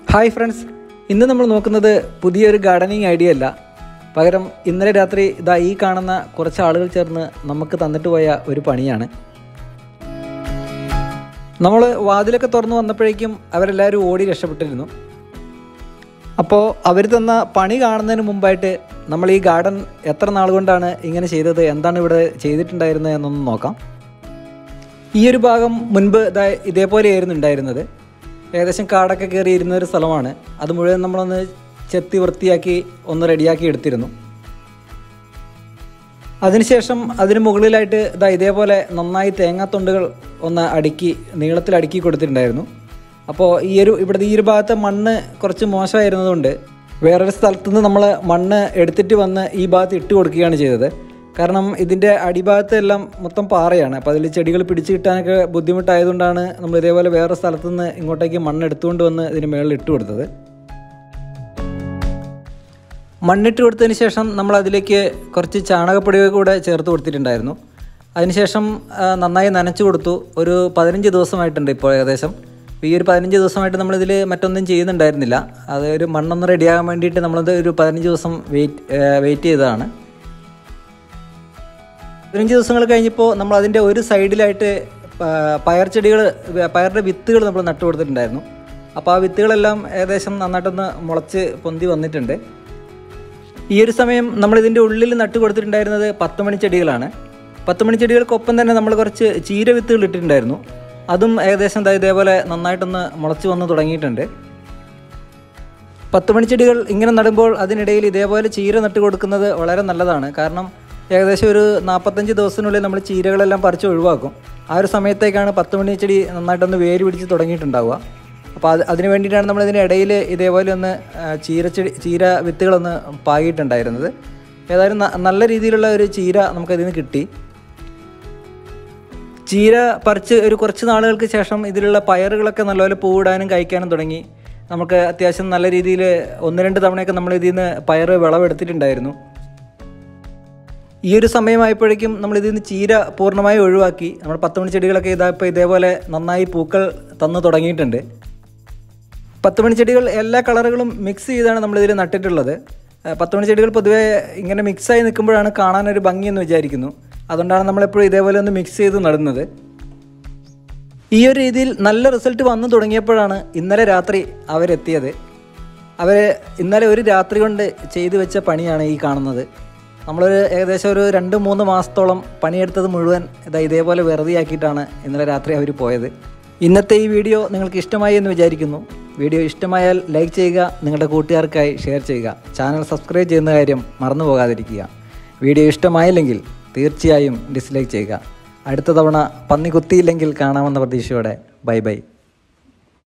hi friends ഇന്ന് നമ്മൾ നോക്കുന്നത് പുതിയൊരു ഗാർഡനിങ് ഐഡിയ അല്ല പകരം ഇന്നലെ രാത്രി ഇതാ ഈ കാണുന്ന കുറച്ച് ആളുകൾ ചേർന്ന് നമുക്ക് തന്നിട്ട് പോയ ഒരു പണിയാണ് നമ്മൾ വാതിലൊക്കെ തുറന്നു വന്നപ്പോഴേക്കും അവരെല്ലാവരും ഓടി രക്ഷപ്പെട്ടിരുന്നു അപ്പോൾ അവർ തന്ന പണി കാണുന്നതിന് മുമ്പായിട്ട് നമ്മൾ ഈ ഗാർഡൻ എത്ര നാൾ കൊണ്ടാണ് ഇങ്ങനെ ചെയ്തത് എന്താണ് ഇവിടെ ചെയ്തിട്ടുണ്ടായിരുന്നത് എന്നൊന്ന് നോക്കാം ഈ ഒരു ഭാഗം മുൻപ് ഇതാ ഇതേപോലെയായിരുന്നു ഉണ്ടായിരുന്നത് ഏകദേശം കാടൊക്കെ കയറി ഇരുന്ന ഒരു സ്ഥലമാണ് അത് മുഴുവൻ നമ്മളൊന്ന് ചെത്തി വൃത്തിയാക്കി ഒന്ന് റെഡിയാക്കി എടുത്തിരുന്നു അതിനുശേഷം അതിന് മുകളിലായിട്ട് ഇതാ ഇതേപോലെ നന്നായി തേങ്ങാത്തൊണ്ടുകൾ ഒന്ന് അടുക്കി നീളത്തിൽ അടുക്കി കൊടുത്തിട്ടുണ്ടായിരുന്നു അപ്പോൾ ഈ ഒരു ഇവിടുത്തെ ഈ ഒരു ഭാഗത്തെ മണ്ണ് കുറച്ച് മോശമായിരുന്നതുകൊണ്ട് വേറൊരു സ്ഥലത്തുനിന്ന് നമ്മൾ മണ്ണ് എടുത്തിട്ട് വന്ന് ഈ ഭാഗത്ത് ഇട്ട് കൊടുക്കുകയാണ് ചെയ്തത് കാരണം ഇതിൻ്റെ അടിഭാഗത്ത് എല്ലാം മൊത്തം പാറയാണ് അപ്പോൾ അതിൽ ചെടികൾ പിടിച്ച് കിട്ടാനൊക്കെ ബുദ്ധിമുട്ടായതുകൊണ്ടാണ് നമ്മൾ ഇതേപോലെ വേറെ സ്ഥലത്തുനിന്ന് ഇങ്ങോട്ടേക്ക് മണ്ണ് എടുത്തുകൊണ്ട് വന്ന് ഇതിന് മുകളിൽ ഇട്ട് കൊടുത്തത് മണ്ണിട്ട് കൊടുത്തതിന് ശേഷം നമ്മൾ അതിലേക്ക് കുറച്ച് ചാണകപ്പൊടി കൂടെ ചേർത്ത് കൊടുത്തിട്ടുണ്ടായിരുന്നു അതിനുശേഷം ആ, നന്നായി നനച്ചു കൊടുത്തു ഒരു പതിനഞ്ച് ദിവസമായിട്ടുണ്ട് ഇപ്പോൾ ഏകദേശം അപ്പോൾ ഈ ഒരു പതിനഞ്ച് ദിവസമായിട്ട് നമ്മളിതിൽ മറ്റൊന്നും ചെയ്യുന്നുണ്ടായിരുന്നില്ല അത് ഒരു മണ്ണൊന്ന് റെഡിയാകാൻ വേണ്ടിയിട്ട് നമ്മളത് ഒരു പതിനഞ്ച് ദിവസം വെയിറ്റ് വെയിറ്റ് ചെയ്തതാണ് പതിനഞ്ച് ദിവസങ്ങൾ കഴിഞ്ഞപ്പോൾ നമ്മൾ അതിൻ്റെ ഒരു സൈഡിലായിട്ട് പ- പയർ ചെടികൾ പയറിൻ്റെ വിത്തുകൾ നമ്മൾ നട്ടു കൊടുത്തിട്ടുണ്ടായിരുന്നു അപ്പോൾ ആ വിത്തുകളെല്ലാം ഏകദേശം നന്നായിട്ടൊന്ന് മുളച്ച് പൊന്തി വന്നിട്ടുണ്ട് ഈ ഒരു സമയം നമ്മൾ ഇതിൻ്റെ ഉള്ളിൽ നട്ടു കൊടുത്തിട്ടുണ്ടായിരുന്നത് പത്ത് മണി ചെടികളാണ് പത്ത് മണി ചെടികൾക്കൊപ്പം തന്നെ നമ്മൾ കുറച്ച് ചീര വിത്തുകൾ ഇട്ടിട്ടുണ്ടായിരുന്നു അതും ഏകദേശം ദാ ഇതേപോലെ നന്നായിട്ടൊന്ന് മുളച്ച് വന്ന് തുടങ്ങിയിട്ടുണ്ട് പത്ത് മണി ചെടികൾ ഇങ്ങനെ നടുമ്പോൾ അതിനിടയിൽ ഇതേപോലെ ചീര നട്ട് കൊടുക്കുന്നത് വളരെ നല്ലതാണ് കാരണം ഏകദേശം ഒരു നാൽപ്പത്തഞ്ച് ദിവസത്തിനുള്ളിൽ നമ്മൾ ചീരകളെല്ലാം പറിച്ച് ഒഴിവാക്കും ആ ഒരു സമയത്തേക്കാണ് പത്ത് മണി ചെടി നന്നായിട്ടൊന്ന് വേര് പിടിച്ച് തുടങ്ങിയിട്ടുണ്ടാവുക അപ്പോൾ അത് അതിന് വേണ്ടിയിട്ടാണ് നമ്മൾ ഇതിൻ്റെ ഇടയിൽ ഇതേപോലെ ഒന്ന് ആ, ചീരച്ചെടി ചീര വിത്തുകളൊന്ന് പാകിയിട്ടുണ്ടായിരുന്നത് ഏതായാലും ന- നല്ല രീതിയിലുള്ള ഒരു ചീര നമുക്കതിൽ നിന്ന് കിട്ടി ചീര പറിച്ച് ഒരു കുറച്ച് നാളുകൾക്ക് ശേഷം ഇതിലുള്ള പയറുകളൊക്കെ നല്ലപോലെ പൂവിടാനും കഴിക്കാനും തുടങ്ങി നമുക്ക് അത്യാവശ്യം നല്ല രീതിയിൽ ഒന്ന് രണ്ട് തവണയൊക്കെ നമ്മൾ ഇതിൽ നിന്ന് പയറ് വിളവെടുത്തിട്ടുണ്ടായിരുന്നു ഈ ഒരു സമയമായപ്പോഴേക്കും നമ്മൾ ഇതിൽ നിന്ന് ചീര പൂർണ്ണമായി ഒഴിവാക്കി നമ്മൾ പത്ത് മണി ചെടികളൊക്കെ ഇതാ ഇപ്പോൾ ഇതേപോലെ നന്നായി പൂക്കൾ തന്നു തുടങ്ങിയിട്ടുണ്ട് പത്ത് മണി ചെടികൾ എല്ലാ കളറുകളും മിക്സ് ചെയ്താണ് നമ്മളിതിൽ നട്ടിട്ടുള്ളത് ഏഹ് പത്ത് മണി ചെടികൾ പൊതുവേ ഇങ്ങനെ മിക്സായി നിൽക്കുമ്പോഴാണ് കാണാനൊരു ഭംഗിയെന്ന് വിചാരിക്കുന്നു അതുകൊണ്ടാണ് നമ്മളെപ്പോഴും ഇതേപോലെ ഒന്ന് മിക്സ് ചെയ്ത് നടുന്നത് ഈ ഒരു രീതിയിൽ നല്ല റിസൾട്ട് വന്നു തുടങ്ങിയപ്പോഴാണ് ഇന്നലെ രാത്രി അവരെത്തിയത് അവർ ഇന്നലെ ഒരു രാത്രി കൊണ്ട് ചെയ്തു വെച്ച പണിയാണ് ഈ കാണുന്നത് നമ്മളൊരു ഏകദേശം ഒരു രണ്ട് മൂന്ന് മാസത്തോളം പണിയെടുത്തത് മുഴുവൻ ഇതാ ഇതേപോലെ വെറുതെയാക്കിയിട്ടാണ് ഇന്നലെ രാത്രി അവർ പോയത് ഇന്നത്തെ ഈ വീഡിയോ നിങ്ങൾക്ക് ഇഷ്ടമായി എന്ന് വിചാരിക്കുന്നു വീഡിയോ ഇഷ്ടമായാൽ ലൈക്ക് ചെയ്യുക നിങ്ങളുടെ കൂട്ടുകാർക്കായി ഷെയർ ചെയ്യുക ചാനൽ സബ്സ്ക്രൈബ് ചെയ്യുന്ന കാര്യം മറന്നു പോകാതിരിക്കുക വീഡിയോ ഇഷ്ടമായില്ലെങ്കിൽ തീർച്ചയായും ഡിസ്ലൈക്ക് ചെയ്യുക അടുത്ത തവണ പന്നി കുത്തിയില്ലെങ്കിൽ കാണാമെന്ന പ്രതീക്ഷയോടെ ബൈ ബൈ